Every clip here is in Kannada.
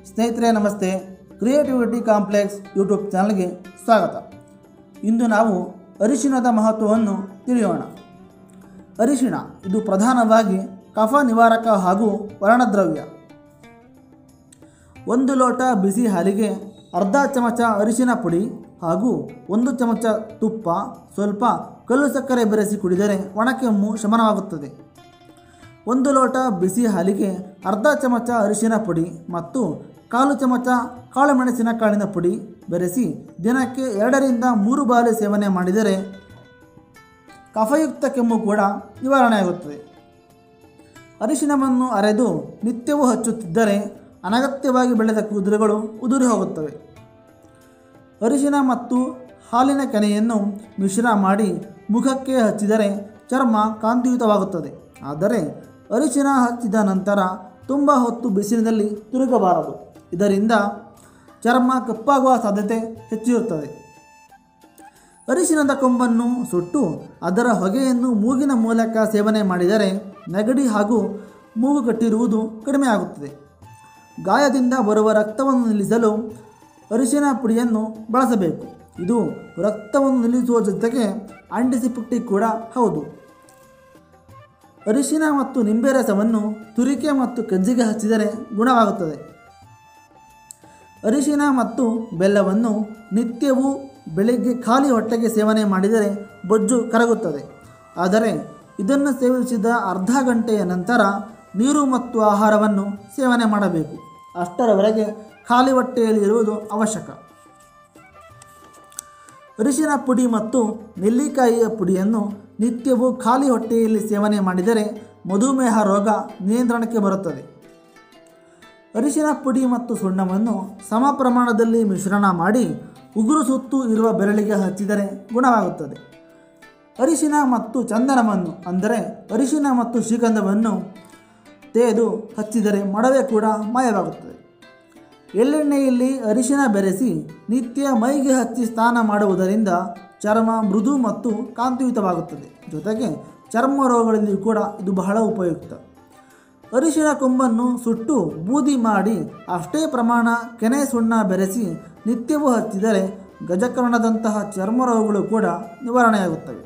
ಸ್ನೇಹಿತರೆ ನಮಸ್ತೆ ಕ್ರಿಯೇಟಿವಿಟಿ ಕಾಂಪ್ಲೆಕ್ಸ್ ಯೂಟ್ಯೂಬ್ ಚಾನಲ್ಗೆ ಸ್ವಾಗತ ಇಂದು ನಾವು ಅರಿಶಿಣದ ಮಹತ್ವವನ್ನು ತಿಳಿಯೋಣ ಅರಿಶಿಣ ಇದು ಪ್ರಧಾನವಾಗಿ ಕಫ ನಿವಾರಕ ಹಾಗೂ ವರ್ಣದ್ರವ್ಯ ಒಂದು ಲೋಟ ಬಿಸಿ ಹಾಲಿಗೆ ಅರ್ಧ ಚಮಚ ಅರಿಶಿನ ಪುಡಿ ಹಾಗೂ ಒಂದು ಚಮಚ ತುಪ್ಪ ಸ್ವಲ್ಪ ಕಲ್ಲು ಸಕ್ಕರೆ ಬೆರೆಸಿ ಕುಡಿದರೆ ಒಣಕೆಮ್ಮು ಶಮನವಾಗುತ್ತದೆ ಒಂದು ಲೋಟ ಬಿಸಿ ಹಾಲಿಗೆ ಅರ್ಧ ಚಮಚ ಅರಿಶಿನ ಪುಡಿ ಮತ್ತು ಕಾಲು ಚಮಚ ಕಾಳುಮೆಣಸಿನ ಕಾಳಿನ ಪುಡಿ ಬೆರೆಸಿ ದಿನಕ್ಕೆ ಎರಡರಿಂದ ಮೂರು ಬಾರಿ ಸೇವನೆ ಮಾಡಿದರೆ ಕಫಯುಕ್ತ ಕೆಮ್ಮು ಕೂಡ ನಿವಾರಣೆಯಾಗುತ್ತದೆ ಅರಿಶಿನವನ್ನು ಅರೆದು ನಿತ್ಯವೂ ಹಚ್ಚುತ್ತಿದ್ದರೆ ಅನಗತ್ಯವಾಗಿ ಬೆಳೆದ ಕೂದಲುಗಳು ಉದುರಿ ಹೋಗುತ್ತವೆ ಅರಿಶಿನ ಮತ್ತು ಹಾಲಿನ ಕೆನೆಯನ್ನು ಮಿಶ್ರ ಮಾಡಿ ಮುಖಕ್ಕೆ ಹಚ್ಚಿದರೆ ಚರ್ಮ ಕಾಂತಿಯುತವಾಗುತ್ತದೆ ಆದರೆ ಅರಿಶಿನ ಹಚ್ಚಿದ ನಂತರ ತುಂಬ ಹೊತ್ತು ಬಿಸಿಲಿನಲ್ಲಿ ತಿರುಗಬಾರದು ಇದರಿಂದ ಚರ್ಮ ಕಪ್ಪಾಗುವ ಸಾಧ್ಯತೆ ಹೆಚ್ಚಿರುತ್ತದೆ ಅರಿಶಿನದ ಕೊಂಬನ್ನು ಸುಟ್ಟು ಅದರ ಹೊಗೆಯನ್ನು ಮೂಗಿನ ಮೂಲಕ ಸೇವನೆ ಮಾಡಿದರೆ ನೆಗಡಿ ಹಾಗೂ ಮೂಗು ಕಟ್ಟಿರುವುದು ಕಡಿಮೆಯಾಗುತ್ತದೆ ಗಾಯದಿಂದ ಬರುವ ರಕ್ತವನ್ನು ನಿಲ್ಲಿಸಲು ಅರಿಶಿನ ಪುಡಿಯನ್ನು ಬಳಸಬೇಕು ಇದು ರಕ್ತವನ್ನು ನಿಲ್ಲಿಸುವ ಜೊತೆಗೆ ಆಂಟಿಸಿಪೆಕ್ಟಿಕ್ ಕೂಡ ಹೌದು ಅರಿಶಿನ ಮತ್ತು ನಿಂಬೆ ರಸವನ್ನು ತುರಿಕೆ ಮತ್ತು ಕಜ್ಜಿಗೆ ಹಚ್ಚಿದರೆ ಗುಣವಾಗುತ್ತದೆ ಅರಿಶಿನ ಮತ್ತು ಬೆಲ್ಲವನ್ನು ನಿತ್ಯವೂ ಬೆಳಿಗ್ಗೆ ಖಾಲಿ ಹೊಟ್ಟೆಗೆ ಸೇವನೆ ಮಾಡಿದರೆ ಬೊಜ್ಜು ಕರಗುತ್ತದೆ ಆದರೆ ಇದನ್ನು ಸೇವಿಸಿದ ಅರ್ಧ ಗಂಟೆಯ ನಂತರ ನೀರು ಮತ್ತು ಆಹಾರವನ್ನು ಸೇವನೆ ಮಾಡಬೇಕು ಅಷ್ಟರವರೆಗೆ ಖಾಲಿ ಹೊಟ್ಟೆಯಲ್ಲಿ ಇರುವುದು ಅವಶ್ಯಕ ಅರಿಶಿನ ಪುಡಿ ಮತ್ತು ನೆಲ್ಲಿಕಾಯಿಯ ಪುಡಿಯನ್ನು ನಿತ್ಯವೂ ಖಾಲಿ ಹೊಟ್ಟೆಯಲ್ಲಿ ಸೇವನೆ ಮಾಡಿದರೆ ಮಧುಮೇಹ ರೋಗ ನಿಯಂತ್ರಣಕ್ಕೆ ಬರುತ್ತದೆ ಅರಿಶಿನ ಪುಡಿ ಮತ್ತು ಸುಣ್ಣವನ್ನು ಸಮ ಪ್ರಮಾಣದಲ್ಲಿ ಮಿಶ್ರಣ ಮಾಡಿ ಉಗುರು ಸುತ್ತು ಇರುವ ಬೆರಳಿಗೆ ಹಚ್ಚಿದರೆ ಗುಣವಾಗುತ್ತದೆ ಅರಿಶಿನ ಮತ್ತು ಚಂದನವನ್ನು ಅಂದರೆ ಅರಿಶಿನ ಮತ್ತು ಶ್ರೀಗಂಧವನ್ನು ತೇದು ಹಚ್ಚಿದರೆ ಮೊಡವೆ ಕೂಡ ಮಾಯವಾಗುತ್ತದೆ ಎಳ್ಳೆಣ್ಣೆಯಲ್ಲಿ ಅರಿಶಿನ ಬೆರೆಸಿ ನಿತ್ಯ ಮೈಗೆ ಹಚ್ಚಿ ಸ್ನಾನ ಮಾಡುವುದರಿಂದ ಚರ್ಮ ಮೃದು ಮತ್ತು ಕಾಂತಿಯುತವಾಗುತ್ತದೆ ಜೊತೆಗೆ ಚರ್ಮ ರೋಗಗಳಲ್ಲಿ ಕೂಡ ಇದು ಬಹಳ ಉಪಯುಕ್ತ ಅರಿಶಿನ ಕೊಂಬನ್ನು ಸುಟ್ಟು ಬೂದಿ ಮಾಡಿ ಅಷ್ಟೇ ಪ್ರಮಾಣ ಕೆನೆ ಸುಣ್ಣ ಬೆರೆಸಿ ನಿತ್ಯವೂ ಹಚ್ಚಿದರೆ ಗಜಕರ್ಣದಂತಹ ಚರ್ಮ ರೋಗಗಳು ಕೂಡ ನಿವಾರಣೆಯಾಗುತ್ತವೆ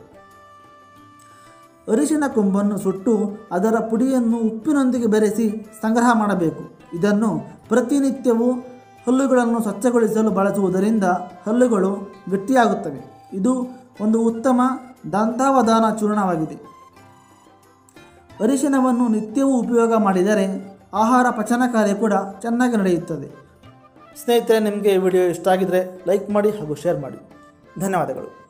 ಅರಿಶಿನ ಕೊಂಬನ್ನು ಸುಟ್ಟು ಅದರ ಪುಡಿಯನ್ನು ಉಪ್ಪಿನೊಂದಿಗೆ ಬೆರೆಸಿ ಸಂಗ್ರಹ ಮಾಡಬೇಕು ಇದನ್ನು ಪ್ರತಿನಿತ್ಯವೂ ಹಲ್ಲುಗಳನ್ನು ಸ್ವಚ್ಛಗೊಳಿಸಲು ಬಳಸುವುದರಿಂದ ಹಲ್ಲುಗಳು ಗಟ್ಟಿಯಾಗುತ್ತವೆ ಇದು ಒಂದು ಉತ್ತಮ ದಂತಾವಧಾನ ಚೂರ್ಣವಾಗಿದೆ ಅರಿಶಿನವನ್ನು ನಿತ್ಯವೂ ಉಪಯೋಗ ಮಾಡಿದರೆ ಆಹಾರ ಪಚನ ಕಾರ್ಯ ಕೂಡ ಚೆನ್ನಾಗಿ ನಡೆಯುತ್ತದೆ ಸ್ನೇಹಿತರೆ ನಿಮಗೆ ಈ ವಿಡಿಯೋ ಇಷ್ಟ ಆಗಿದರೆ ಲೈಕ್ ಮಾಡಿ ಹಾಗೂ ಶೇರ್ ಮಾಡಿ ಧನ್ಯವಾದಗಳು